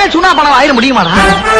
சுனா பணம் ஆயிட முடியுமாடா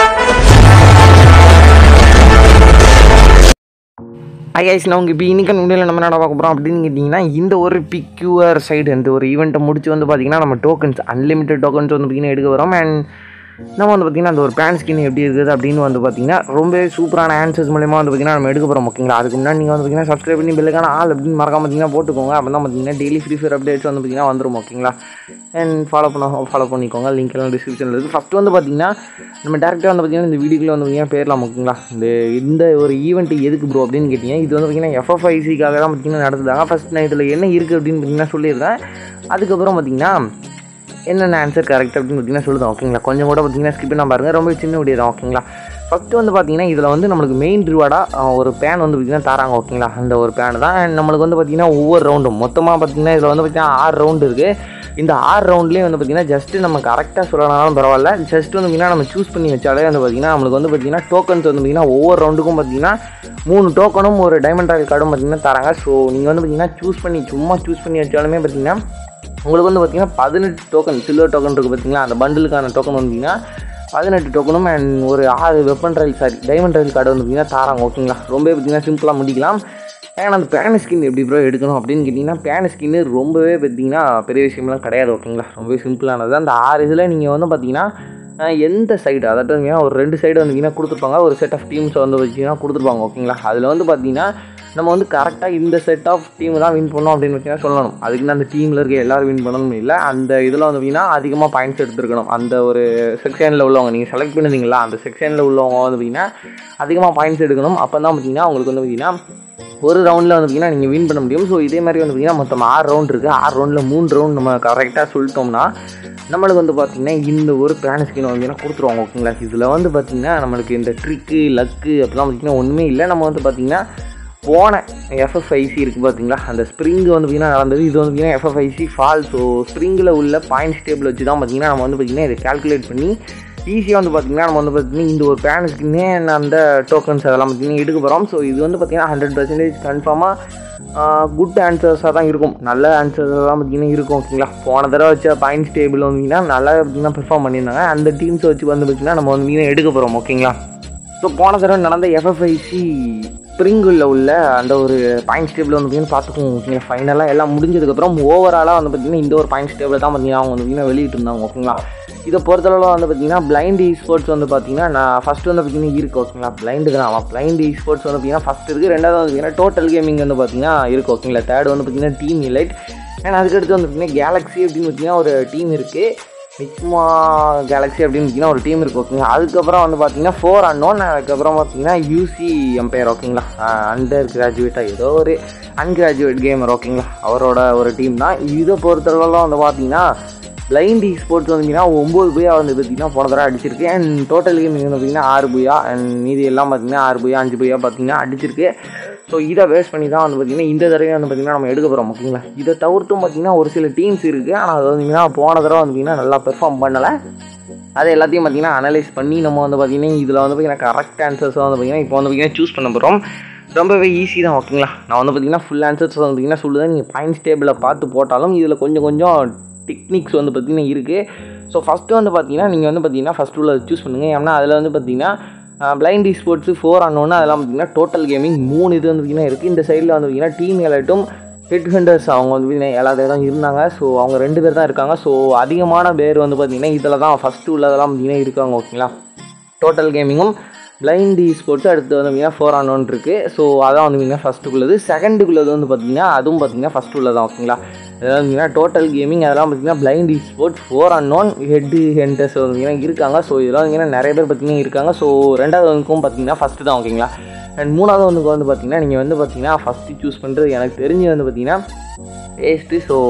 ஐஸ் நான் உங்கள் இப்போ இன்னைக்கு வீடியோவில் நம்ம என்ன பார்க்க போகிறோம் அப்படின்னு கேட்டிங்கன்னா இந்த ஒரு பிக்யூஆர் சைடு இந்த ஒரு ஈவெண்ட்டை முடிச்சு வந்து பார்த்திங்கன்னா நம்ம டோக்கன்ஸ் அன்லிமிட்டட் டோக்கன்ஸ் வந்து பார்த்திங்கன்னா எடுக்க வரோம் அண்ட் நம்ம வந்து பார்த்திங்கன்னா அந்த ஒரு பேன் ஸ்கின் எப்படி இருக்குது அப்படின்னு வந்து பார்த்திங்கன்னா ரொம்ப சூப்பரான ஆன்சர்ஸ் மூலியமாக வந்து பார்த்திங்கன்னா நம்ம எடுக்க போகிறோம் ஓகேங்களா அதுக்கு முன்னாடி நீங்கள் வந்து பார்த்திங்கன்னா சப்ஸ்கிரைப் பண்ணி பெல்லுக்கான ஆள் அப்படின்னு மறக்காம பார்த்தீங்கன்னா போட்டுக்கோங்க அப்போ தான் பார்த்தீங்கன்னா டெய்லி ஃப்ரீ ஃபயர் அப்டேட்ஸ் வந்து பார்த்திங்கன்னா வந்துடும் ஓகேங்களா அண்ட் ஃபாலோ பண்ண ஃபாலோ பண்ணிக்கோங்க லிங்க் எல்லாம் டிஸ்கிரிப்ஷனில் இருக்குது ஃபஸ்ட்டு வந்து பார்த்திங்கன்னா நம்ம டேரெக்டாக வந்து பார்த்திங்கன்னா இந்த வீடியோக்குள்ள வந்து பார்த்திங்கன்னா பேரலாம் ஓகேங்களா இந்த இந்த ஒரு ஈவெண்ட் எதுக்கு ப்ரோ அப்படின்னு கேட்டிங்க இது வந்து பார்த்திங்கன்னா எஃப்எஃப்ஐசிக்காக தான் பார்த்திங்கன்னா நடத்துதாங்க ஃபஸ்ட் நான் இதில் என்ன இருக்குது அப்படின்னு பார்த்திங்கன்னா சொல்லியிருந்தேன் அதுக்கப்புறம் பார்த்திங்கன்னா என்னென்ன ஆன்சர் கரெக்ட் அப்படின்னு பார்த்தீங்கன்னா சொல்லுதான் ஓகேங்களா கொஞ்சம் கூட பார்த்தீங்கன்னா ஸ்கிப் பண்ண பாருங்கள் ரொம்ப சின்ன வீடியோ தான் ஓகேங்களா ஃபஸ்ட்டு வந்து பார்த்தீங்கன்னா இதில் வந்து நம்மளுக்கு மெயின் ரிவார்டாக ஒரு பேன் வந்து பார்த்திங்கன்னா தராங்க ஓகேங்களா அந்த ஒரு பேன் தான் And நம்மளுக்கு வந்து பார்த்திங்கன்னா ஒவ்வொரு ரவுண்டும் மொத்தமாக பார்த்திங்கன்னா இதில் வந்து பார்த்திங்கன்னா ஆறு ரவுண்டு இருக்குது இந்த ஆறு ரவுண்ட்லேயே வந்து பார்த்திங்கன்னா ஜஸ்ட்டு நம்ம கரெக்டாக சொல்லனாலும் பரவாயில்ல ஜஸ்ட் வந்து பார்த்திங்கன்னா நம்ம சூஸ் பண்ணி வச்சாலே வந்து பார்த்திங்கன்னா நம்மளுக்கு வந்து பார்த்திங்கன்னா டோக்கன்ஸ் வந்து பார்த்திங்கன்னா ஒவ்வொரு ரவுண்டுக்கும் பார்த்திங்கன்னா மூணு டோக்கனும் ஒரு டைமண்ட் ராயல் கார்டும் பார்த்திங்கன்னா தராங்க ஸோ நீங்கள் வந்து பார்த்திங்கன்னா சூஸ் பண்ணி சும்மா சூஸ் பண்ணி வச்சாலுமே பார்த்திங்கன்னா உங்களுக்கு வந்து பார்த்தீங்கன்னா பதினெட்டு டோக்கன் சில்வர் டோக்கன் இருக்குது பார்த்தீங்களா அந்த பண்டிலுக்கான டோக்கன் வந்தீங்கன்னா பதினெட்டு டோக்கனும் அண்ட் ஒரு ஆறு weapon rail sorry diamond rail card வந்து பார்த்தீங்கன்னா தாராங்க ஓகேங்களா ரொம்ப பார்த்தீங்கன்னா சிம்பிளாக முடிக்கலாம் ஏன்னா அந்த பேன் ஸ்கின் எப்படி ப்ரோ எடுக்கணும் அப்படின்னு கேட்டிங்கன்னா பேன் ஸ்கின்னு ரொம்பவே பார்த்தீங்கன்னா பெரிய விஷயம்லாம் கிடையாது ஓகேங்களா ரொம்பவே சிம்பிளானது அந்த ஆறு இதில் நீங்கள் வந்து பார்த்தீங்கன்னா அஹ், எந்த சைடு அதாவது பார்த்தீங்கன்னா ஒரு ரெண்டு சைடு வந்தீங்கன்னா கொடுத்துருப்பாங்க ஒரு செட் ஆஃப் டீம்ஸ் வந்து வச்சிங்கன்னா கொடுத்துருப்பாங்க ஓகேங்களா அதில் வந்து பார்த்தீங்கன்னா நம்ம வந்து கரெக்டாக இந்த செட் ஆஃப் டீம் தான் வின் பண்ணோம் அப்படின்னு பார்த்தீங்கன்னா சொல்லணும் அதுக்குன்னு அந்த டீமில் இருக்க எல்லாரும் வின் பண்ணணும் இல்லை அந்த இதில் வந்து பார்த்தீங்கன்னா அதிகமாக பாயிண்ட்ஸ் எடுத்துருக்கணும் அந்த ஒரு செக்ஷனில் உள்ளவங்க நீங்கள் செலக்ட் பண்ணுறீங்களா அந்த செக்ஷனில் உள்ளவங்க வந்து பார்த்தீங்கன்னா அதிகமாக பாயிண்ட்ஸ் எடுக்கணும் அப்போ தான் பார்த்தீங்கன்னா உங்களுக்கு வந்து பார்த்தீங்கன்னா ஒரு ரவுண்டில் வந்து பார்த்தீங்கன்னா நீங்கள் வின் பண்ண முடியும் ஸோ இதே மாதிரி வந்து பார்த்தீங்கன்னா மொத்தம் ஆறு ரவுண்ட் இருக்குது ஆறு ரவுண்டில் மூணு ரவுண்ட் நம்ம கரெக்டாக சொல்லிட்டோம்னா நம்மளுக்கு வந்து பார்த்திங்கன்னா இந்த ஒரு பிளான் ஸ்கின் வந்து பார்த்தீங்கன்னா கொடுத்துருவாங்க ஓகேங்களா இதில் வந்து பார்த்திங்கன்னா நம்மளுக்கு இந்த ட்ரிக்கு லக்கு அப்படிலாம் பார்த்திங்கன்னா ஒன்றுமே இல்லை நம்ம வந்து பார்த்திங்கன்னா போன எஃப்எஃப்ஐசி இருக்குது பார்த்தீங்களா அந்த ஸ்ப்ரிங் வந்து பார்த்திங்கன்னா நடந்தது இது வந்து பார்த்திங்கன்னா எஃப்எஃப்ஐசி ஃபால் ஸோ ஸ்ப்ரிங்கில் உள்ள பாயிண்ட்ஸ் டேபிள் வச்சு தான் பார்த்திங்கன்னா நம்ம வந்து பார்த்திங்கன்னா இதை கால்குலேட் பண்ணி ஈஸியாக வந்து பார்த்திங்கன்னா நம்ம வந்து பார்த்திங்கன்னா இந்த ஒரு பேனுக்குன்னே அந்த டோக்கன்ஸ் அதெல்லாம் பார்த்திங்கன்னா எடுக்க போகிறோம் ஸோ இது வந்து பார்த்திங்கன்னா ஹண்ட்ரட் பர்சன்டேஜ் கன்ஃபார்மாக குட் ஆன்சர்ஸாக தான் இருக்கும் நல்ல ஆன்சர்ஸ் தான் பார்த்திங்கன்னா இருக்கும் ஓகேங்களா போன தடவை வச்ச பாயிண்ட்ஸ் டேபிள் வந்தீங்கன்னா நல்லா பார்த்திங்கன்னா பெர்ஃபார்ம் பண்ணியிருந்தாங்க அந்த டீம்ஸை வச்சு வந்து பார்த்திங்கன்னா நம்ம வந்து எடுக்க போகிறோம் ஓகேங்களா ஸோ போன தடவை நடந்த எஃப்எஃப்ஐசி ஸ்ப்ரிங்கில் உள்ள அந்த ஒரு பாயிண்ட்ஸ் டேபிள் வந்து பார்த்தீங்கன்னா பார்த்துக்கோங்க ஓகேங்களா ஃபைனலாக எல்லாம் முடிஞ்சதுக்கப்புறம் ஓவராலாக வந்து பார்த்தீங்கன்னா இந்த ஒரு பாயிண்ட்ஸ் டேபிள் தான் பார்த்தீங்கன்னா அவங்க வந்து பார்த்தீங்கன்னா வெளியிட்டு இருந்தாங்க ஓகேங்களா இதை பொறுத்தளவில் வந்து பார்த்தீங்கன்னா பிளைண்ட் ஸ்போர்ட்ஸ் வந்து பார்த்தீங்கன்னா நான் ஃபஸ்ட்டு வந்து பார்த்தீங்கன்னா இருக்குது ஓகேங்களா பிளைண்டு தான் அவன் பிளைண்ட் ஸ்போர்ட்ஸ் வந்து பார்த்தீங்கன்னா ஃபஸ்ட் இருக்குது ரெண்டாவது வந்து பார்த்தீங்கன்னா டோட்டல் கேமிங் வந்து பார்த்தீங்கன்னா இருக்குது ஓகேங்களா தேர்ட் வந்து பார்த்தீங்கன்னா டீம் இலைட் அண்ட் அதுக்கடுத்து வந்து பார்த்தீங்கன்னா கேலக்ஸி அப்படின்னு பார்த்தீங்கன்னா ஒரு டீம் இருக்குது நிக்மா கேலக்ஸி அப்படின்னு பார்த்தீங்கன்னா ஒரு டீம் இருக்குது ஓகேங்களா அதுக்கப்புறம் வந்து பார்த்தீங்கன்னா ஃபோர் அன்னோன் அதுக்கப்புறம் பார்த்தீங்கன்னா யூசி எம்பையர் ஓகேங்களா அண்டர் கிராஜுவேட்டாக ஏதோ ஒரு அன்கிராஜுவேட் கேமர் ஓகேங்களா அவரோட ஒரு டீம் தான் இதை பொறுத்தளவுலாம் வந்து பார்த்தீங்கன்னா பிளைண்ட் ஸ்போர்ட்ஸ் வந்தீங்கன்னா ஒம்பது புயா வந்து பார்த்தீங்கன்னா போன தடவை அடிச்சிருக்கு அண்ட் டோட்டல் கேமிங் வந்து பார்த்தீங்கன்னா ஆறு புயா அண்ட் மீதி எல்லாம் பார்த்தீங்கன்னா ஆறு புயா அஞ்சு புயா பார்த்தீங்கன்னா அடிச்சிருக்கு ஸோ இதை வேஸ்ட் பண்ணி தான் வந்து பார்த்திங்கன்னா இந்த தடவை வந்து பார்த்திங்கன்னா நம்ம எடுக்க போகிறோம் ஓகேங்களா இதை தவிர்த்தும் பார்த்திங்கன்னா ஒரு சில டீம்ஸ் இருக்குது ஆனால் அது வந்தீங்கன்னா போன தடவை வந்து பார்த்திங்கன்னா நல்லா பெர்ஃபார்ம் பண்ணலை அதை எல்லாத்தையும் பார்த்திங்கன்னா அனலைஸ் பண்ணி நம்ம வந்து பார்த்திங்கன்னா இதில் வந்து பார்த்திங்கன்னா கரெக்ட் ஆன்சர்ஸ் வந்து பார்த்திங்கன்னா இப்போ வந்து பார்த்திங்கன்னா சூஸ் பண்ண போகிறோம் ரொம்பவே ஈஸி தான் ஓகேங்களா நான் வந்து பார்த்திங்கன்னா ஃபுல் ஆன்சர்ஸ் வந்து பார்த்திங்கன்னா சொல்லுதேன் நீங்கள் பாயிண்ட்ஸ் டேபிளில் பார்த்து போட்டாலும் இதில் கொஞ்சம் கொஞ்சம் டெக்னிக்ஸ் வந்து பார்த்திங்கன்னா இருக்குது ஸோ ஃபஸ்ட்டு வந்து பார்த்திங்கன்னா நீங்கள் வந்து பார்த்திங்கன்னா ஃபஸ்ட்டு உள்ள சூஸ் பண்ணுங்கள் ஏன்னா அதில் வந்து பார்த்திங்கன்னா பிளைண்ட் ஸ்போர்ட்ஸு ஃபோர் அன்னொன்று அதெல்லாம் பார்த்திங்கன்னா டோட்டல் கேமிங் மூணு இது வந்து பார்த்திங்கன்னா இருக்குது இந்த சைடில் வந்து பார்த்திங்கன்னா டீம் எலட்டும் ஹெட் ஹண்டர்ஸ் அவங்க வந்து பார்த்திங்கன்னா எல்லா தான் இருந்தாங்க ஸோ அவங்க ரெண்டு பேர் தான் இருக்காங்க ஸோ அதிகமான பேர் வந்து பார்த்திங்கன்னா இதில் தான் ஃபஸ்ட்டு உள்ளதெல்லாம் பார்த்திங்கன்னா இருக்காங்க ஓகேங்களா டோட்டல் கேமிங்கும் பிளைண்ட் ஸ்போர்ட்ஸ் அடுத்து வந்து பார்த்தீங்கன்னா ஃபோர் ஆன் ஒன் இருக்குது ஸோ அதான் வந்து பார்த்தீங்கன்னா ஃபஸ்ட்டுக்குள்ளது செகண்டுக்குள்ளது வந்து பார்த்தீங்கன்னா அதுவும் பார்த்தீங்கன்னா ஃபஸ்ட்டு உள்ளதான் ஓகேங்களா அதாவது பார்த்தீங்கன்னா டோட்டல் கேமிங் அதெல்லாம் பார்த்தீங்கன்னா blind sports four unknown head hunters வந்து இருக்காங்க ஸோ இதெல்லாம் பார்த்தீங்கன்னா நிறைய பேர் பார்த்தீங்கன்னா இருக்காங்க ஸோ ரெண்டாவது வந்துக்கும் பார்த்தீங்கன்னா ஃபஸ்ட்டு தான் ஓகேங்களா அண்ட் மூணாவது வந்துக்கு வந்து பார்த்தீங்கன்னா நீங்கள் வந்து பார்த்தீங்கன்னா ஃபஸ்ட்டு சூஸ் பண்ணுறது எனக்கு தெரிஞ்சு வந்து பார்த்தீங்கன்னா வேஸ்ட்டு ஸோ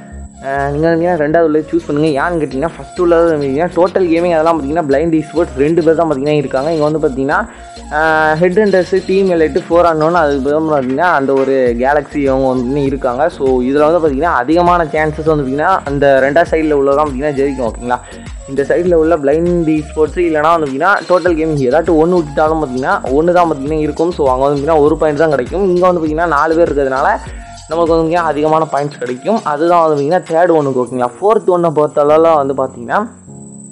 நீங்கள் வந்து ரெண்டாவது உள்ள சூஸ் பண்ணுங்கள் ஏன்னு கேட்டிங்கன்னா ஃபஸ்ட்டு உள்ளது பார்த்தீங்கன்னா டோட்டல் கேமிங் அதெல்லாம் பார்த்தீங்கன்னா பிளைண்ட் ஸ்போர்ட்ஸ் ரெண்டு பேர் தான் பார்த்தீங்கன்னா இருக்காங்க இங்கே வந்து பார்த்தீங்கன்னா head hunters team elite four ஆனோன்னு அதுக்கு பதில் பார்த்தீங்கன்னா அந்த ஒரு கேலக்ஸி அவங்க வந்து இருக்காங்க ஸோ இதில் வந்து பார்த்தீங்கன்னா அதிகமான சான்சஸ் வந்து பார்த்தீங்கன்னா அந்த ரெண்டாவது சைடில் உள்ளதான் பார்த்தீங்கன்னா ஜெயிக்கும் ஓகேங்களா இந்த சைடில் உள்ள பிளைண்ட் ஸ்போர்ட்ஸ் இல்லைனா வந்து பார்த்தீங்கன்னா டோட்டல் கேமிங் ஏதாச்சும் ஒன்று விட்டுட்டாலும் பார்த்தீங்கன்னா ஒன்று தான் பார்த்தீங்கன்னா இருக்கும் ஸோ அங்கே வந்து பார்த்தீங்கன்னா ஒரு பாயிண்ட் தான் கிடைக்கும் இங்கே வந்து பார்த்தீங்கன்னா நாலு பேர் இருக்கிறதுனால நமக்கு வந்து பார்த்தீங்கன்னா அதிகமான பாயிண்ட்ஸ் கிடைக்கும் அதுதான் வந்து பார்த்தீங்கன்னா தேர்ட் ஒன்றுக்கு ஓகேங்களா ஃபோர்த் ஒன்றை பொறுத்தளவில் வந்து பார்த்தீங்கன்னா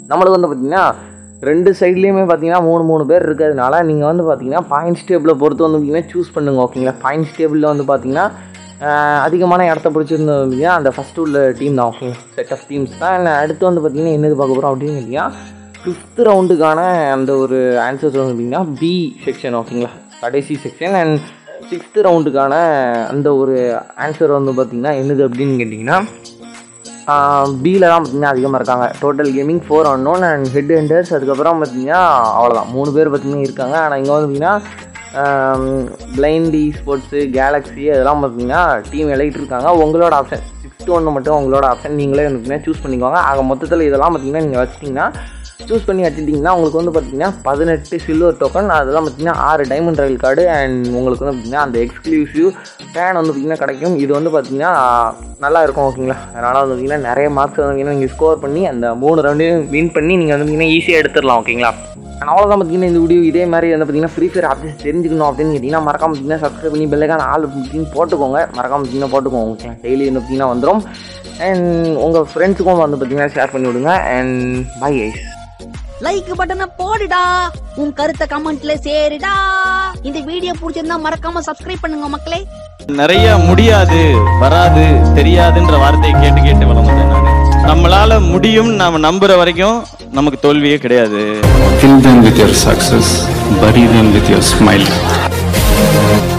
நம்மளுக்கு வந்து பார்த்திங்கன்னா ரெண்டு சைட்லேயுமே பார்த்தீங்கன்னா மூணு மூணு பேர் இருக்கிறதுனால நீங்கள் வந்து பார்த்தீங்கன்னா பாயிண்ட்ஸ் டேபிளை பொறுத்து வந்து பார்த்தீங்கன்னா சூஸ் பண்ணுங்க ஓகேங்களா பாயிண்ட்ஸ் டேபிளில் வந்து பார்த்தீங்கன்னா ஆஹ், அதிகமான இடத்த பிடிச்சிருந்தது அப்படின்னா அந்த ஃபஸ்ட்டு உள்ள டீம் தான் ஓகேங்களா செட் ஆஃப் டீம்ஸ் தான் And அடுத்து வந்து பார்த்தீங்கன்னா என்னது பார்க்க போகிறோம் அப்படின்னு கேட்டிங்கன்னா ஃபிஃப்த் ரவுண்டுக்கான அந்த ஒரு ஆன்சர்ஸ் வந்து பார்த்தீங்கன்னா பி செக்ஷன் ஓகேங்களா கடைசி செக்ஷன் அண்ட் சிக்ஸ்த்து ரவுண்டுக்கான அந்த ஒரு ஆன்சர் வந்து பார்த்திங்கன்னா என்னது அப்படின்னு கேட்டிங்கன்னா பியில் தான் பார்த்தீங்கன்னா அதிகமாக இருக்காங்க total gaming four unknown and head hunters அதுக்கப்புறம் பார்த்தீங்கன்னா அவ்வளோதான் மூணு பேர் பார்த்தீங்கன்னா இருக்காங்க ஆனால் இங்கே வந்து பார்த்தீங்கன்னா பிளைண்டி ஸ்போர்ட்ஸு கேலக்ஸி அதெல்லாம் பார்த்தீங்கன்னா டீம் எலைட் இருக்காங்க உங்களோட ஆப்ஷன் சிக்ஸ்த்து ஒன்று மட்டும் உங்களோட ஆப்ஷன் நீங்களே வந்து சூஸ் பண்ணிக்கோங்க ஆக மொத்தத்தில் இதெல்லாம் பார்த்தீங்கன்னா நீங்கள் வச்சிட்டிங்கன்னா சூஸ் பண்ணி வச்சுட்டிங்கன்னா உங்களுக்கு வந்து பார்த்தீங்கன்னா பதினெட்டு சில்வர் டோக்கன் அதெல்லாம் பார்த்தீங்கன்னா ஆறு டைமண்ட் ரயில் கார்டு அண்ட் உங்களுக்கு வந்து பார்த்தீங்கன்னா அந்த எக்ஸ்க்ளூசிவ் ஃபேன் வந்து பார்த்தீங்கன்னா கிடைக்கும் இது வந்து பார்த்தீங்கன்னா நல்லா இருக்கும் ஓகேங்களா அதனால் வந்து பார்த்தீங்கன்னா நிறைய மார்க்ஸ் வந்து பார்த்தீங்கன்னா நீங்கள் ஸ்கோர் பண்ணி அந்த மூணு ரவுண்டையும் வின் பண்ணி நீங்கள் வந்து பார்த்தீங்கன்னா ஈஸியாக எடுத்துடலாம் ஓகேங்களா அண்ட் அவ்வளோதான் பார்த்தீங்கன்னா இந்த வீடியோ இதே மாதிரி வந்து பார்த்தீங்கன்னா ஃப்ரீ ஃபயர் அப்டேட்ஸ் தெரிஞ்சுக்கணும் அப்படின்னு கேட்டிங்கன்னா மறக்காம பார்த்தீங்கன்னா சப்ஸ்கிரைப் பண்ணி பெல்லைக்கான ஆள் அப்படின்னு போட்டுக்கோங்க மறக்காம பார்த்தீங்கன்னா போட்டுக்கோங்க ஓகே டெய்லி வந்து பார்த்தீங்கன்னா வந்துடும் அண்ட் உங்கள் ஃப்ரெண்ட்ஸுக்கும் வந்து பார்த்தீங்கன்னா ஷேர் பண்ணி விடுங்க அண்ட் பை ஐஸ் லைக் பட்டனை போடுடா உன் கருத்தை கமெண்ட்ல சேருடா இந்த வீடியோ பிடிச்சிருந்தா மறக்காம சப்ஸ்கிரைப் பண்ணுங்க மக்களே நிறைய முடியாது வராது தெரியாதுன்ற வார்த்தையை கேட்டு கேட்டு வளர்ந்தேன் நான் நம்மளால முடியும் நாம நம்புற வரைக்கும் நமக்கு தோல்வியே கிடையாது Fill them with your success, bury them with your smile.